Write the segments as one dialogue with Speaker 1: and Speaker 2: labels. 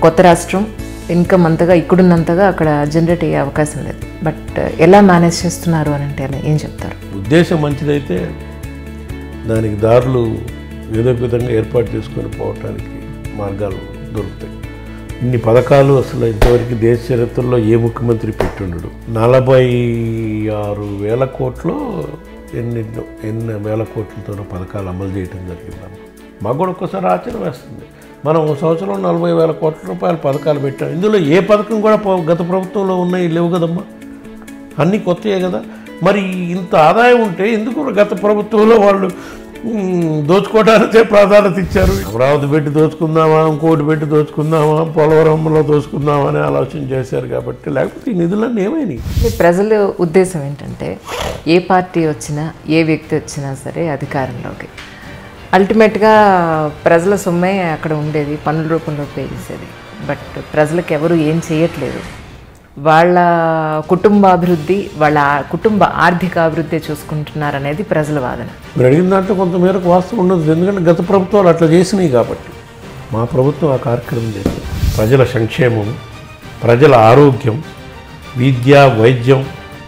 Speaker 1: కొత్త రాష్ట్రం ఇన్కమ్ అంతగా ఇక్కడున్నంతగా అక్కడ జనరేట్ అయ్యే అవకాశం లేదు బట్ ఎలా మేనేజ్ చేస్తున్నారు అని అంటే అలా ఏం చెప్తారు
Speaker 2: ఉద్దేశం మంచిదైతే దానికి దారులు ఏదో ఒక విధంగా ఏర్పాటు చేసుకొని పోవటానికి మార్గాలు దొరుకుతాయి ఇన్ని పథకాలు అసలు ఇంతవరకు దేశ చరిత్రలో ఏ ముఖ్యమంత్రి పెట్టుండడు నలభై ఆరు వేల కోట్లు ఎన్ని ఎన్ని వేల కోట్లతోనో పథకాలు అమలు చేయడం జరిగిందమ్మా మాకు కూడా ఒక్కసారి ఆశ్చర్యం వేస్తుంది మనం ఒక సంవత్సరం నలభై వేల కోట్ల రూపాయల పథకాలు పెట్టాం ఇందులో ఏ పథకం కూడా పో- గత ప్రభుత్వంలో ఉన్నాయి లేవు కదమ్మా అన్నీ కొత్తయే కదా మరి ఇంత ఆదాయం ఉంటే ఎందుకు గత ప్రభుత్వంలో వాళ్ళు మ్, దోచుకోవడానికే ప్రాధాన్యత ఇచ్చారు అమరావతి పెట్టి దోచుకుందామా ఇంకోటి పెట్టి దోచుకుందామా పోలవరంలో దోచుకుందామా అని ఆలోచన చేశారు కాబట్టి లేకపోతే ఈ నిధులన్నీ ఏమైనాయి
Speaker 1: మీ ప్రజల ఉద్దేశం ఏంటంటే ఏ పార్టీ వచ్చినా ఏ వ్యక్తి వచ్చినా సరే అధికారంలోకి అల్టిమేట్గా ప్రజల సొమ్మే అక్కడ ఉండేది పన్నుల రూపంలో పే చేసేది బట్ ప్రజలకు ఎవరు ఏం చేయట్లేదు వాళ్ళ కుటుంబ అభివృద్ధి వాళ్ళ ఆ- కుటుంబ ఆర్థిక అభివృద్ధి చూసుకుంటున్నారు అనేది ప్రజల వాదన
Speaker 2: మీరు అడిగిన దాంట్లో కొంతమేరకు వాస్తవం ఉండదు ఎందుకంటే గత ప్రభుత్వాలు అట్లా చేసినాయి కాబట్టి మా ప్రభుత్వం ఆ కార్యక్రమం చేసింది ప్రజల సంక్షేమం ప్రజల ఆరోగ్యం విద్య వైద్యం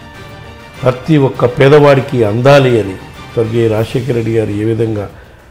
Speaker 2: ప్రతి ఒక్క పేదవాడికి అందాలి అని స్వర్గీయ రాజశేఖర రెడ్డి గారు ఏ విధంగా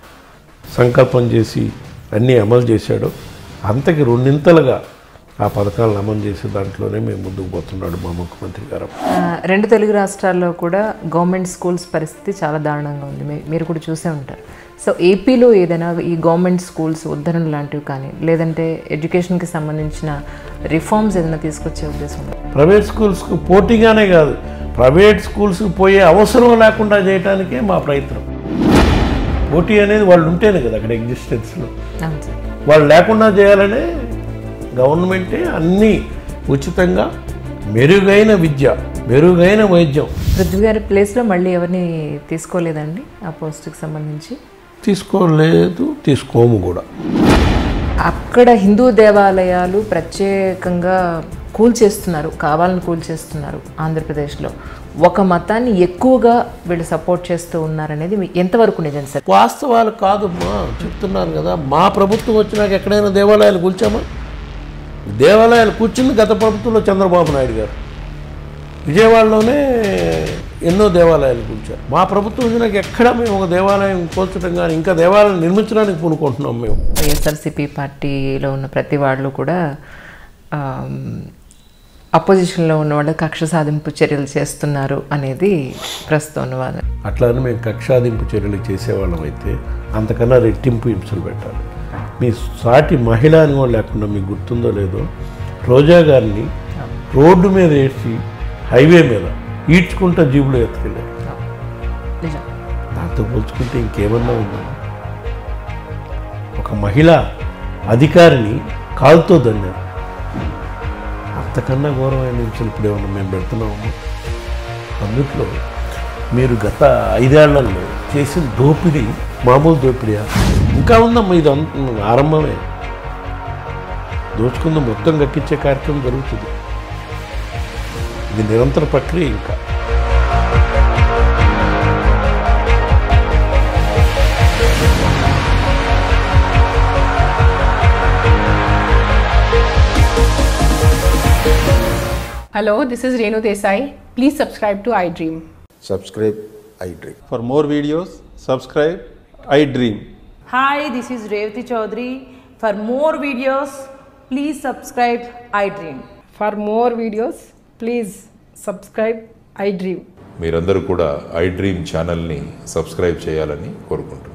Speaker 2: సంకల్పం చేసి అన్నీ అమలు చేశాడో అంతకి రెండింతలుగా ఆ పథకాలను అమలు చేసే దాంట్లోనే మేము ముందుకు పోతున్నాడు మా ముఖ్యమంత్రి గారు
Speaker 1: ఆ, రెండు తెలుగు రాష్ట్రాల్లో కూడా గవర్నమెంట్ స్కూల్స్ పరిస్థితి చాలా దారుణంగా ఉంది మీ- మీరు కూడా చూసే ఉంటారు సో ఏపీలో ఏదైనా ఈ గవర్నమెంట్ స్కూల్స్ ఉద్ధరణ లాంటివి కానీ లేదంటే ఎడ్యుకేషన్కి సంబంధించిన రిఫార్మ్స్ ఏదైనా తీసుకొచ్చే ఉద్దేశం ఉందా
Speaker 2: ప్రైవేట్ స్కూల్స్కు పోటీగానే కాదు ప్రైవేట్ స్కూల్స్కి పోయే అవసరం లేకుండా చేయడానికే మా ప్రయత్నం పోటీ అనేది వాళ్ళు ఉంటేనే కదా అక్కడ ఎగ్జిస్టెన్స్లో
Speaker 1: అవును సార్
Speaker 2: వాళ్ళు లేకుండా చేయాలనే గవర్నమెంటే అన్నీ ఉచితంగా మెరుగైన విద్య మెరుగైన వైద్యం
Speaker 1: పృథ్వీ గారి ప్లేస్లో మళ్ళీ ఎవరిని తీసుకోలేదండి ఆ పోస్ట్కి సంబంధించి
Speaker 2: తీసుకోలేదు తీసుకోము కూడా
Speaker 1: అక్కడ హిందూ దేవాలయాలు ప్రత్యేకంగా కూల్చేస్తున్నారు కావాలని కూల్చేస్తున్నారు ఆంధ్రప్రదేశ్లో ఒక మతాన్ని ఎక్కువగా వీళ్ళు సపోర్ట్ చేస్తూ ఉన్నారనేది మీ ఎంతవరకు నిజం సార్
Speaker 2: వాస్తవాలు కాదమ్మా చెప్తున్నాను కదా మా ప్రభుత్వం వచ్చినాక ఎక్కడైనా దేవాలయాలు కూల్చామా దేవాలయాలు కూర్చుంది గత ప్రభుత్వంలో చంద్రబాబు నాయుడు గారు విజయవాడలోనే ఎన్నో దేవాలయాలు కూల్చారు మా ప్రభుత్వం వచ్చినాక ఎక్కడ మేము ఒక దేవాలయం కూల్చడం కానీ ఇంకా దేవాలయం నిర్మించడానికి పూనుకుంటున్నాం మేము
Speaker 1: వైఎస్ఆర్సీపీ పార్టీలో ఉన్న ప్రతి వాళ్ళు కూడా అపోజిషన్లో ఉన్న వాళ్ళు కక్ష సాధింపు చర్యలు చేస్తున్నారు అనేది ప్రస్తుతం ఉన్న వాదన
Speaker 2: అట్లానే మేము కక్షాదింపు చర్యలు చేసేవాళ్ళం అయితే అంతకన్నా రెట్టింపు హింసలు పెట్టాలి మీ సాటి మహిళ అని కూడా లేకుండా మీకు గుర్తుందో లేదో రోజా గారిని రోడ్డు మీద వేసి హైవే మీద ఈడ్చుకుంటా జీబులో ఎత్తుకెళ్ళారు
Speaker 1: నిజం
Speaker 2: దాంతో పోల్చుకుంటే ఇంకేమన్నా ఉందా ఒక మహిళ అధికారిని కాలుతో దన్నారు అంతకన్నా ఘోరమైన హింసలు ఇప్పుడు ఏమన్నా మేము పెడుతున్నాము అందుట్లో మీరు గత ఐదేళ్లలో చేసిన దోపిడీ మామూలు దోపిడీయా ఇంకా ఉందమ్మా ఇది అంత- ఆరంభమే దోచుకుంది మొత్తం గక్కించే కార్యక్రమం జరుగుతుంది ఇది నిరంతర ప్రక్రియ ఇంకా
Speaker 3: Hello, this is Renu Desai. Please subscribe to iDream.
Speaker 4: subscribe iDream.
Speaker 5: For more videos, subscribe I Dream.
Speaker 6: Hi, this is Revati Chaudhary. For more videos, please subscribe iDream.
Speaker 3: For more videos, please subscribe iDream.
Speaker 7: మీరందరూ కూడా I dream ఛానల్ని subscribe చేయాలని కోరుకుంటున్నాను